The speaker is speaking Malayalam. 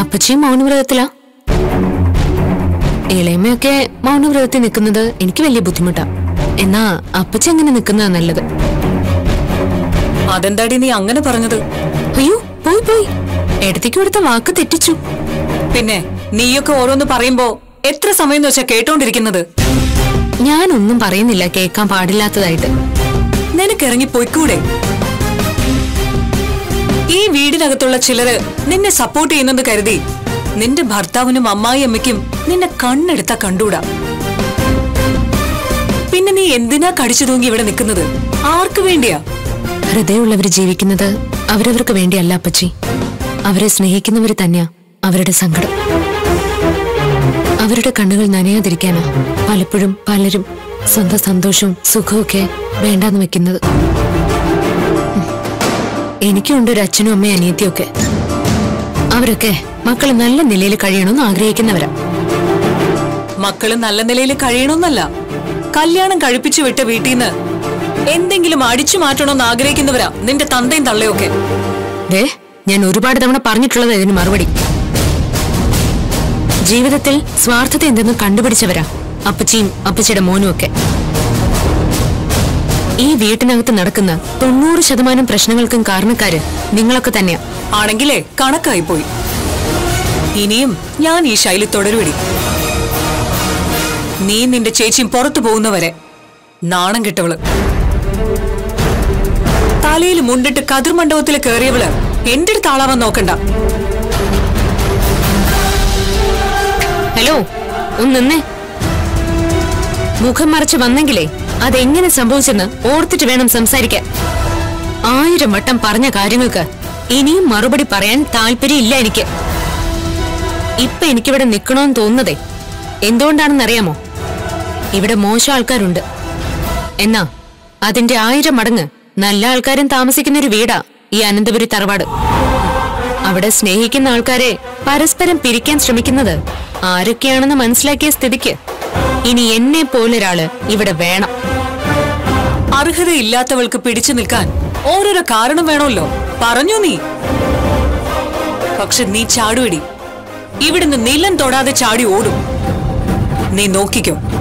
അപ്പച്ചിയും മൗനവ്രതത്തിലാ ഇളയമ്മയൊക്കെ മൗനവ്രതത്തിൽ നിൽക്കുന്നത് എനിക്ക് വലിയ ബുദ്ധിമുട്ടാ എന്നാ അപ്പച്ചി അങ്ങനെ നിൽക്കുന്നതാ നല്ലത് അതെന്താടി നീ അങ്ങനെ പറഞ്ഞത് അയ്യോ പോയി പോയി ഇടത്തേക്ക് കൊടുത്ത വാക്ക് തെറ്റിച്ചു പിന്നെ നീയൊക്കെ ഓരോന്ന് പറയുമ്പോ എത്ര സമയം വെച്ചാ കേട്ടോണ്ടിരിക്കുന്നത് ഞാനൊന്നും പറയുന്നില്ല കേൾക്കാൻ പാടില്ലാത്തതായിട്ട് നിനക്കിറങ്ങി പൊയ്ക്കൂടെ ഈ വീടിനകത്തുള്ള ചിലര് നിന്നെ സപ്പോർട്ട് ചെയ്യുന്നത് കരുതി നിന്റെ ഭർത്താവിനും അമ്മായി അമ്മയ്ക്കും നിന്നെ കണ്ണെടുത്താ കണ്ടൂടാ പിന്നെ നീ എന്തിനാ കടിച്ചു തൂങ്ങി ഇവിടെ നിൽക്കുന്നത് ആർക്ക് വേണ്ടിയാ ഹൃദയമുള്ളവർ ജീവിക്കുന്നത് അവരവർക്ക് വേണ്ടിയല്ല അപ്പച്ചി അവരെ സ്നേഹിക്കുന്നവർ തന്നെയാ അവരുടെ സങ്കടം അവരുടെ കണ്ണുകൾ നനയാതിരിക്കാനാ പലപ്പോഴും പലരും സ്വന്തം സന്തോഷവും സുഖവും ഒക്കെ വേണ്ടാന്ന് വെക്കുന്നത് ഉം. എനിക്കുണ്ട് ഒരു അച്ഛനും അമ്മയും അനിയത്തിയും ഒക്കെ അവരൊക്കെ മക്കൾ നല്ല നിലയിൽ കഴിയണമെന്ന് ആഗ്രഹിക്കുന്നവരാ മക്കള് നല്ല നിലയിൽ കഴിയണമെന്നല്ല കല്യാണം കഴിപ്പിച്ചു വിട്ട വീട്ടിൽ നിന്ന് എന്തെങ്കിലും അടിച്ചു മാറ്റണമെന്ന് ആഗ്രഹിക്കുന്നവരാ നിന്റെ തന്തയും തള്ളയൊക്കെ ദേ ഞാൻ ഒരുപാട് തവണ പറഞ്ഞിട്ടുള്ളത് ഇതിന് മറുപടി ജീവിതത്തിൽ സ്വാർത്ഥത എന്തെന്ന് കണ്ടുപിടിച്ചവരാ അപ്പച്ചിയും അപ്പച്ചിയുടെ മോനും ഒക്കെ ഈ വീട്ടിനകത്ത് നടക്കുന്ന തൊണ്ണൂറ് ശതമാനം പ്രശ്നങ്ങൾക്കും കാരണക്കാര് നിങ്ങളൊക്കെ തന്നെയാ ആണെങ്കിലേ കണക്കായി പോയി ഇനിയും ഞാൻ ഈ ശൈലി തുടരുവടി നീ നിന്റെ ചേച്ചിയും പുറത്തു പോകുന്നവരെ നാണം കെട്ടവള് തലയിൽ മുണ്ടിട്ട് കതിർമണ്ഡപത്തിൽ കയറിയവള് എന്റെ അടുത്ത് ആളാവാൻ നോക്കണ്ട ഹലോ ഒന്ന് നിന്നേ മുഖം മറച്ച് വന്നെങ്കിലേ അതെങ്ങനെ സംഭവിച്ചെന്ന് ഓർത്തിട്ട് വേണം സംസാരിക്കാൻ ആയിരം വട്ടം പറഞ്ഞ കാര്യങ്ങൾക്ക് ഇനിയും മറുപടി പറയാൻ താല്പര്യമില്ല എനിക്ക് ഇപ്പൊ എനിക്കിവിടെ നിൽക്കണമെന്ന് തോന്നുന്നതേ എന്തുകൊണ്ടാണെന്നറിയാമോ ഇവിടെ മോശം ആൾക്കാരുണ്ട് എന്നാ അതിന്റെ ആയിരം മടങ്ങ് നല്ല ആൾക്കാരും താമസിക്കുന്ന ഒരു വീടാ ഈ അനന്തപുരി തറവാട് അവിടെ സ്നേഹിക്കുന്ന ആൾക്കാരെ പരസ്പരം പിരിക്കാൻ ശ്രമിക്കുന്നത് ആരൊക്കെയാണെന്ന് മനസ്സിലാക്കിയ സ്ഥിതിക്ക് ഇനി എന്നെ പോലൊരാള് ഇവിടെ വേണം അർഹതയില്ലാത്തവൾക്ക് പിടിച്ചു നിൽക്കാൻ ഓരോരോ കാരണം വേണമല്ലോ പറഞ്ഞു നീ പക്ഷെ നീ ചാടുവടി ഇവിടുന്ന് നിലം തൊടാതെ ചാടി ഓടും നീ നോക്കിക്കോ